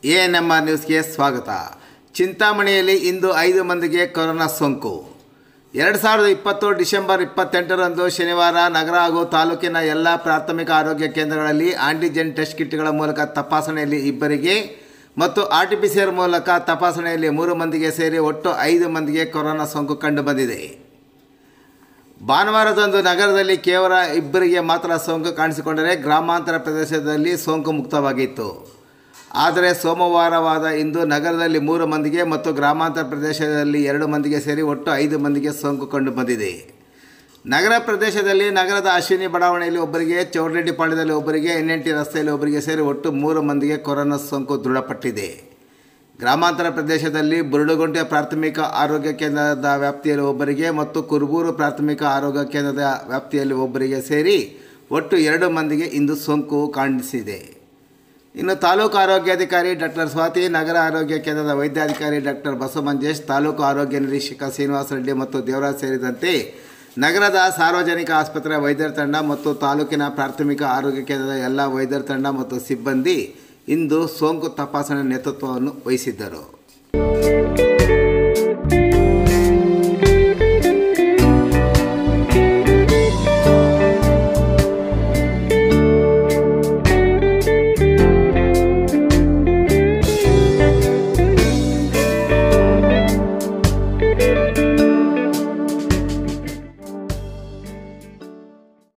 A N M R ನ್ಯೂಸ್ಗೆ ಸ್ವಾಗತ ಚಿಂತಾಮಣಿಯಲ್ಲಿ ಇಂದು ಐದು ಮಂದಿಗೆ ಕೊರೋನಾ ಸೋಂಕು ಎರಡು ಸಾವಿರದ ಇಪ್ಪತ್ತು ಡಿಸೆಂಬರ್ ಇಪ್ಪತ್ತೆಂಟರಂದು ಶನಿವಾರ ನಗರ ಹಾಗೂ ತಾಲೂಕಿನ ಎಲ್ಲ ಪ್ರಾಥಮಿಕ ಆರೋಗ್ಯ ಕೇಂದ್ರಗಳಲ್ಲಿ ಆಂಟಿಜೆನ್ ಟೆಸ್ಟ್ ಕಿಟ್ಗಳ ಮೂಲಕ ತಪಾಸಣೆಯಲ್ಲಿ ಇಬ್ಬರಿಗೆ ಮತ್ತು R T P C R ಮೂಲಕ ತಪಾಸಣೆಯಲ್ಲಿ ಮೂರು ಮಂದಿಗೆ ಸೇರಿ ಒಟ್ಟು ಐದು ಮಂದಿಗೆ ಕೊರೋನಾ ಸೋಂಕು ಕಂಡುಬಂದಿದೆ ಭಾನುವಾರದಂದು ನಗರದಲ್ಲಿ ಕೇವಲ ಇಬ್ಬರಿಗೆ ಮಾತ್ರ ಸೋಂಕು ಕಾಣಿಸಿಕೊಂಡರೆ ಗ್ರಾಮಾಂತರ ಪ್ರದೇಶದಲ್ಲಿ ಸೋಂಕು ಮುಕ್ತವಾಗಿತ್ತು ಆದರೆ ಸೋಮವಾರವಾದ ಇಂದು ನಗರದಲ್ಲಿ ಮೂರು ಮಂದಿಗೆ ಮತ್ತು ಗ್ರಾಮಾಂತರ ಪ್ರದೇಶದಲ್ಲಿ ಎರಡು ಮಂದಿಗೆ ಸೇರಿ ಒಟ್ಟು ಐದು ಮಂದಿಗೆ ಸೋಂಕು ಕಂಡುಬಂದಿದೆ ನಗರ ಪ್ರದೇಶದಲ್ಲಿ ನಗರದ ಅಶ್ವಿನಿ ಬಡಾವಣೆಯಲ್ಲಿ ಒಬ್ಬರಿಗೆ ಚೌಡರೆಡ್ಡಿಪಾಳ್ಯದಲ್ಲಿ ಒಬ್ಬರಿಗೆ ಎನ್ ಎನ್ ಟಿ ರಸ್ತೆಯಲ್ಲಿ ಒಬ್ಬರಿಗೆ ಸೇರಿ ಒಟ್ಟು ಮೂರು ಮಂದಿಗೆ ಕೊರೋನಾ ಸೋಂಕು ದೃಢಪಟ್ಟಿದೆ ಗ್ರಾಮಾಂತರ ಪ್ರದೇಶದಲ್ಲಿ ಬುರುಡುಗುಂಟೆ ಪ್ರಾಥಮಿಕ ಆರೋಗ್ಯ ಕೇಂದ್ರದ ವ್ಯಾಪ್ತಿಯಲ್ಲಿ ಒಬ್ಬರಿಗೆ ಮತ್ತು ಕುರುಬೂರು ಪ್ರಾಥಮಿಕ ಆರೋಗ್ಯ ಕೇಂದ್ರದ ವ್ಯಾಪ್ತಿಯಲ್ಲಿ ಒಬ್ಬರಿಗೆ ಸೇರಿ ಒಟ್ಟು ಎರಡು ಮಂದಿಗೆ ಇಂದು ಸೋಂಕು ಕಾಣಿಸಿದೆ ಇನ್ನು ತಾಲೂಕು ಆರೋಗ್ಯಾಧಿಕಾರಿ ಡಾಕ್ಟರ್ ಸ್ವಾತಿ ನಗರ ಆರೋಗ್ಯ ಕೇಂದ್ರದ ವೈದ್ಯಾಧಿಕಾರಿ ಡಾಕ್ಟರ್ ಬಸವಮಂಜೇಶ್ ತಾಲೂಕು ಆರೋಗ್ಯ ನಿರೀಕ್ಷಕ ಶ್ರೀನಿವಾಸ ರೆಡ್ಡಿ ಮತ್ತು ದೇವರಾಜ್ ಸೇರಿದಂತೆ ನಗರದ ಸಾರ್ವಜನಿಕ ಆಸ್ಪತ್ರೆ ವೈದ್ಯರ ತಂಡ ಮತ್ತು ತಾಲೂಕಿನ ಪ್ರಾಥಮಿಕ ಆರೋಗ್ಯ ಕೇಂದ್ರದ ಎಲ್ಲ ವೈದ್ಯರ ತಂಡ ಮತ್ತು ಸಿಬ್ಬಂದಿ ಇಂದು ಸೋಂಕು ತಪಾಸಣೆ ನೇತೃತ್ವವನ್ನು ವಹಿಸಿದ್ದರು